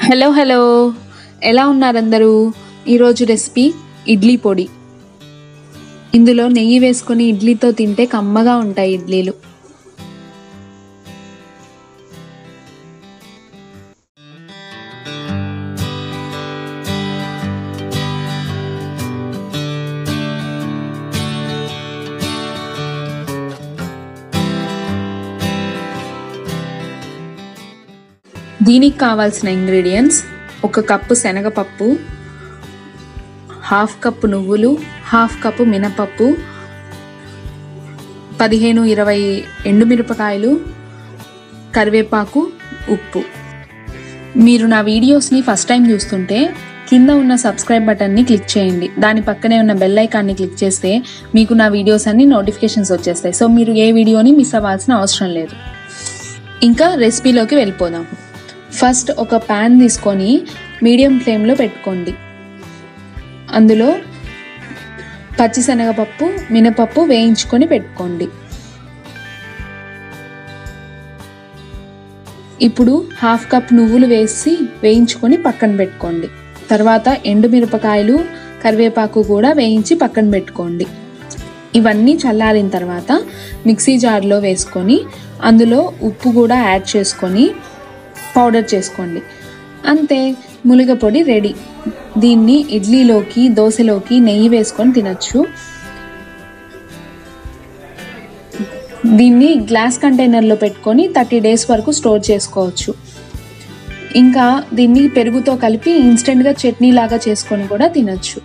hello hello ఎలా ఉన్నారు అందరూ ఈరోజు రెసిపీ ఇడ్లీ పొడి ఇందులో నెయ్యి వేసుకొని ఇడ్లీతో తింటే కమ్మగా ఉంటాయి ఇడ్లీలు దీనికి కావాల్సిన ఇంగ్రీడియంట్స్ ఒక కప్పు శనగపప్పు హాఫ్ కప్పు నువ్వులు హాఫ్ కప్పు మినపప్పు పదిహేను ఇరవై ఎండుమిరపకాయలు కరివేపాకు ఉప్పు మీరు నా వీడియోస్ని ఫస్ట్ టైం చూస్తుంటే కింద ఉన్న సబ్స్క్రైబ్ బటన్ని క్లిక్ చేయండి దాని పక్కనే ఉన్న బెల్ ఐకాన్ని క్లిక్ చేస్తే మీకు నా వీడియోస్ అన్ని నోటిఫికేషన్స్ వచ్చేస్తాయి సో మీరు ఏ వీడియోని మిస్ అవ్వాల్సిన అవసరం లేదు ఇంకా రెసిపీలోకి వెళ్ళిపోదాం ఫస్ట్ ఒక ప్యాన్ తీసుకొని మీడియం ఫ్లేమ్లో పెట్టుకోండి అందులో పచ్చిశనగపప్పు మినపప్పు వేయించుకొని పెట్టుకోండి ఇప్పుడు హాఫ్ కప్ నువ్వులు వేసి వేయించుకొని పక్కన పెట్టుకోండి తర్వాత ఎండుమిరపకాయలు కరివేపాకు కూడా వేయించి పక్కన పెట్టుకోండి ఇవన్నీ చల్లారిన తర్వాత మిక్సీ జార్లో వేసుకొని అందులో ఉప్పు కూడా యాడ్ చేసుకొని పౌడర్ చేసుకోండి అంతే ములిగ పొడి రెడీ దీన్ని ఇడ్లీలోకి దోశలోకి నెయ్యి వేసుకొని తినచ్చు దీన్ని గ్లాస్ కంటైనర్లో పెట్టుకొని థర్టీ డేస్ వరకు స్టోర్ చేసుకోవచ్చు ఇంకా దీన్ని పెరుగుతో కలిపి ఇన్స్టెంట్గా చట్నీ లాగా చేసుకొని కూడా తినచ్చు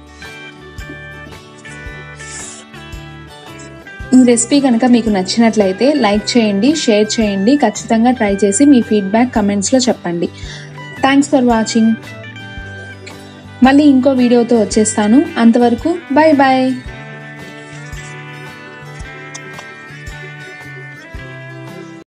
ఈ రెసిపీ కనుక మీకు నచ్చినట్లయితే లైక్ చేయండి షేర్ చేయండి ఖచ్చితంగా ట్రై చేసి మీ ఫీడ్బ్యాక్ కమెంట్స్లో చెప్పండి థ్యాంక్స్ ఫర్ వాచింగ్ మళ్ళీ ఇంకో వీడియోతో వచ్చేస్తాను అంతవరకు బాయ్ బాయ్